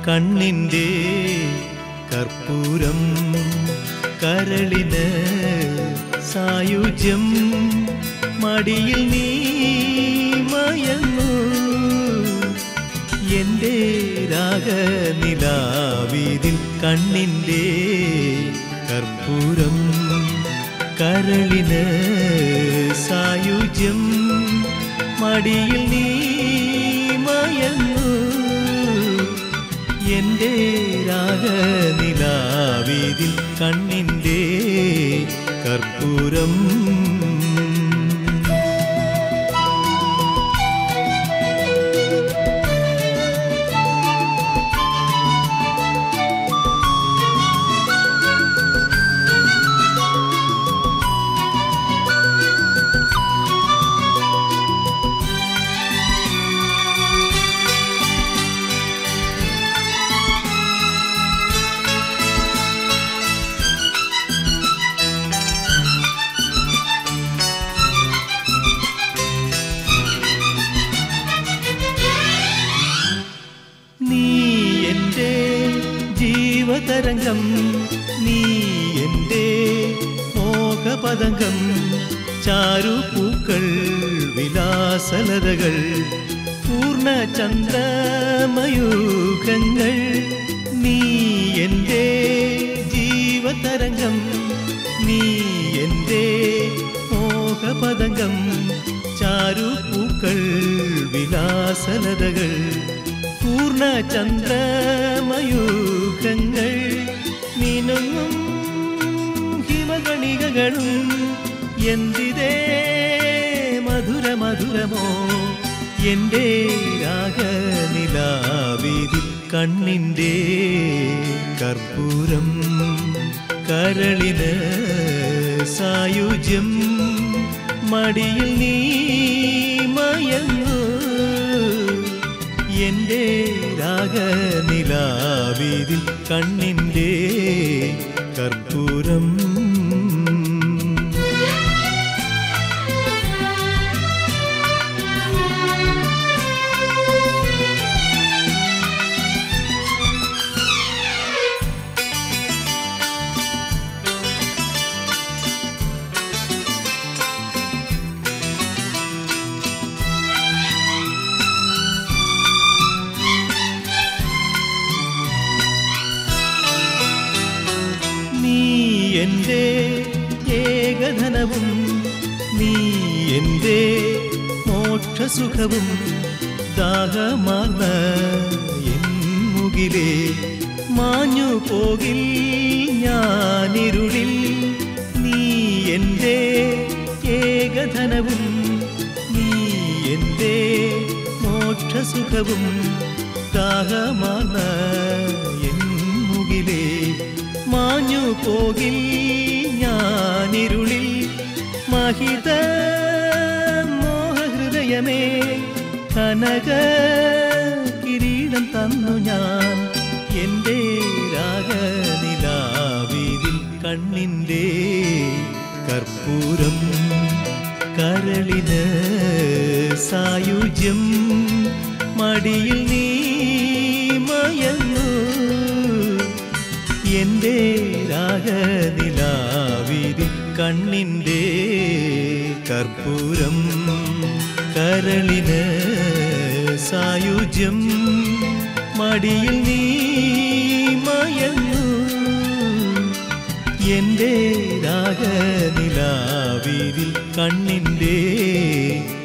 കണ്ണിൻ്റെ കർപ്പൂരം കരളിന് സായുജ്യം മടിയിൽ നീ മയങ്ങൂ എൻ്റെ രാഗനിലാവീതിൽ കണ്ണിൻ്റെ കർപ്പൂരം കരളിന് സായുജ്യം മടിയിൽ നീ മയങ്ങൂ എൻ്റെ രാഗനിലാവീതിൽ കണ്ണിൻ്റെ കർപ്പൂരം നീ എൻ്റെ ജീവതരംഗം നീ എൻ്റെ മോഹപതംഗം ചാരുപൂക്കൾ വിലാസലതകൾ പൂർണ്ണചന്ദ്രമയൂഖങ്ങൾ നീ എൻ്റെ ജീവതരംഗം നീ എൻ്റെ മോഹപതംഗം ചാരുപൂക്കൾ വിലാസലതകൾ പൂർണ്ണചന്ദ്രമയൂഖങ്ങൾ മിനുങ്ങും ഹിമകണികകളും എന്തിതേ മധുര മധുരമോ എൻ്റെ രാഗനിലാവീതിൽ കണ്ണിൻ്റെ കർപ്പൂരം കരളിന് സായുജ്യം മടിയിൽ നീ മയങ്ങൂ എൻ്റെ രാഗനിലാവീതിൽ കണ്ണിൻ്റെ കർപ്പൂരം നീ എൻ്റെ ഏകധനവും നീ എൻ്റെ മോക്ഷസുഖവും ദാഹമാർന്ന എൻ മുകിലേ മാഞ്ഞു പോകിൽ ഞാനിരുളിൽ നീ എൻ്റെ ഏകധനവും നീ എൻ്റെ മോക്ഷസുഖവും ദാഹമാർന്ന എൻ മുകിലേ മാഞ്ഞു പോകിൽ ഞാനിരുളിൽ മഹിത മോഹഹൃദയമേ കനക കിരീടം തന്നു ഞാൻ എൻ്റെ രാഗനിലാവീതിൽ കണ്ണിൻ്റെ കർപ്പൂരം കരളിന് സായുജ്യം മടിയിൽ നീ മയങ്ങൂ എൻ്റെ രാഗനിലാവിതിൽ കണ്ണിൻ്റെ കർപ്പൂരം കരളിന് സായുജ്യം മടിയിൽ നീ മയങ്ങൂ എൻ്റെ രാഗനിലാവിതിൽ കണ്ണിൻ്റെ